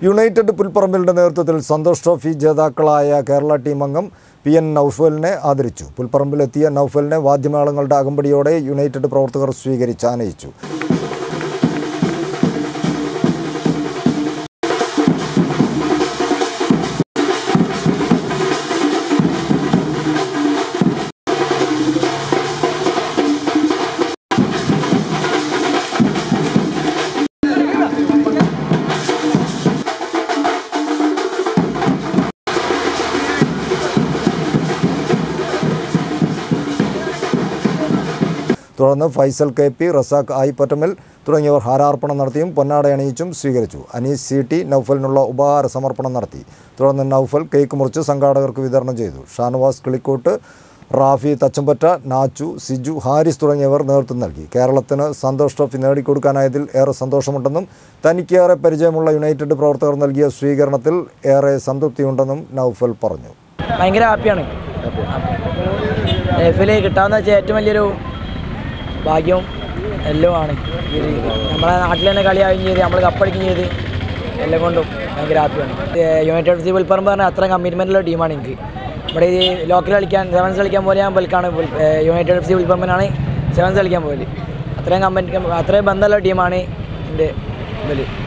United പുൽപ്പറമ്പിലിന്റെ നേതൃത്വത്തിൽ Santosh trophy ജേതാക്കളായ Kerala team അംഗം പി എൻ നൌഫലിനെ ആദരിച്ചു പുൽപ്പറമ്പിലെത്തിയ നൌഫലിനെ വാദ്യമേളങ്ങളുടെ അകമ്പടിയോടെ യുണൈറ്റഡ് പ്രവർത്തകർ സ്വീകരിച്ച് ആനയിച്ചു തുടർന്ന് ഫൈസൽ കെ പി റസാഖ് ആയിപ്പറ്റമൽ തുടങ്ങിയവർ ഹാരാർപ്പണം നടത്തിയും പൊന്നാട അണിയിച്ചും സ്വീകരിച്ചു അനീസ് സി ടി നൌഫലിനുള്ള ഉപഹാര സമർപ്പണം നടത്തി തുടർന്ന് നൌഫൽ കേക്ക് മുറിച്ച് സംഘാടകർക്ക് വിതരണം ചെയ്തു ഷാനവാസ് കിളിക്കോട്ട് റാഫി തച്ചമ്പറ്റ നാച്ചു സിജു ഹാരിസ് തുടങ്ങിയവർ നേതൃത്വം നൽകി കേരളത്തിന് സന്തോഷ് ട്രോഫി നേടിക്കൊടുക്കാനായതിൽ ഏറെ സന്തോഷമുണ്ടെന്നും തനിക്കേറെ പരിചയമുള്ള യുണൈറ്റഡ് പ്രവർത്തകർ നൽകിയ സ്വീകരണത്തിൽ ഏറെ സംതൃപ്തിയുണ്ടെന്നും നൌഫൽ പറഞ്ഞു ഭയങ്കര ഹാപ്പിയാണ് ലൈഫിൽ കിട്ടാവുന്ന വെച്ചാൽ ഏറ്റവും വലിയൊരു ഭാഗ്യവും എല്ലാം ആണ് ഈ ഒരു നമ്മളെ നാട്ടിൽ തന്നെ കളിയാവുകയും ചെയ്ത് നമ്മൾ കപ്പടിക്കുകയും ചെയ്ത് എല്ലാം കൊണ്ടും ഭയങ്കര ഹാപ്പിയാണ് യുണൈറ്റഡ് എഫ് സി പുൽപ്പറമ്പ് പറഞ്ഞാൽ അത്ര കമ്മിറ്റ്മെൻറ്റുള്ള ടീമാണ് എനിക്ക് ഇവിടെ ഈ ലോക്കൽ കളിക്കാൻ സെവൻസ് കളിക്കാൻ പോലെ ഞാൻ ബൽക്കാണ് യുണൈറ്റഡ് എഫ് സി പുൽപ്പറമ്പിനാണ് സെവൻസ് കളിക്കാൻ പോകല് അത്രയും കമ്പനി അത്രയും ബന്ധമുള്ള ടീമാണ് എൻ്റെ ഇതിൽ